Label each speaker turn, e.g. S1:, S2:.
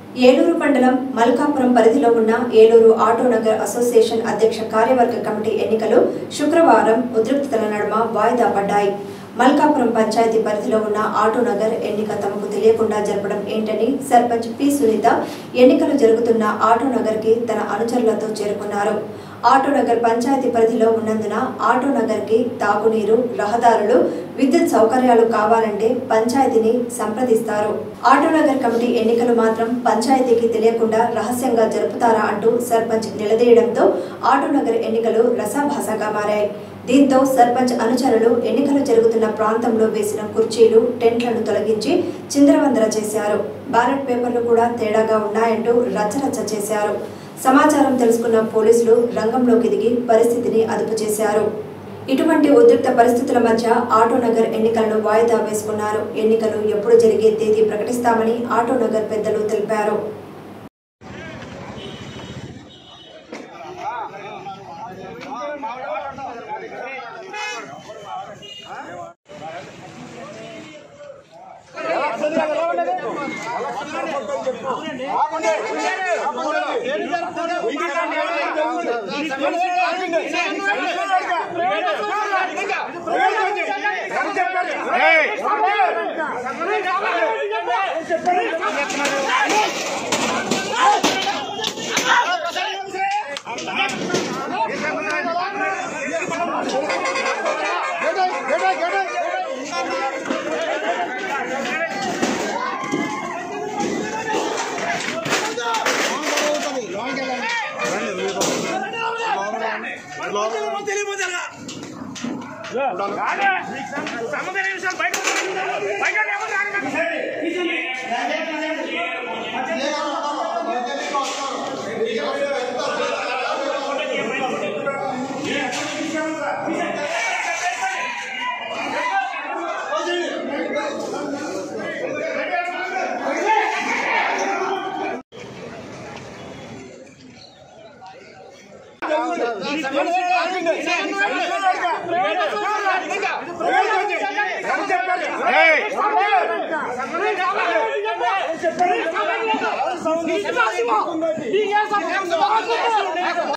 S1: ఏలూరు మండలం మల్కాపురం పరిధిలో ఉన్న ఏలూరు ఆటో నగర్ అసోసియేషన్ అధ్యక్ష కార్యవర్గ కమిటీ ఎన్నికలు శుక్రవారం ఉద్రిక్తతల నడుమ వాయిదా పడ్డాయి మల్కాపురం పంచాయతీ పరిధిలో ఉన్న ఆటో నగర్ ఎన్నిక తమకు తెలియకుండా జరపడం ఏంటని సర్పంచ్ పి సునీత ఎన్నికలు జరుగుతున్న ఆటో నగర్కి తన అనుచరులతో చేరుకున్నారు ఆటో నగర్ పంచాయతీ పరిధిలో ఉన్నందున ఆటో నగర్కి తాగునీరు రహదారులు విద్యుత్ సౌకర్యాలు కావాలంటే పంచాయతీని సంప్రదిస్తారు ఆటో నగర్ కమిటీ ఎన్నికలు మాత్రం పంచాయతీకి తెలియకుండా రహస్యంగా జరుపుతారా అంటూ సర్పంచ్ నిలదీయడంతో ఆటో నగర్ ఎన్నికలు రసాభాసగా మారాయి దీంతో సర్పంచ్ అనుచరులు ఎన్నికలు జరుగుతున్న ప్రాంతంలో వేసిన కుర్చీలు టెంట్లను తొలగించి చిందరవందర చేశారు బ్యాలెట్ పేపర్లు కూడా తేడాగా ఉన్నాయంటూ రచ్చరచ్చ చేశారు సమాచారం తెలుసుకున్న పోలీసులు రంగంలోకి దిగి పరిస్థితిని అదుపు చేశారు ఇటువంటి ఉద్రిక్త పరిస్థితుల మధ్య ఆటోనగర్ ఎన్నికలను వాయిదా వేసుకున్నారు ఎన్నికలు ఎప్పుడు జరిగే తేదీ ప్రకటిస్తామని ఆటోనగర్ పెద్దలు తెలిపారు
S2: చెప్పండి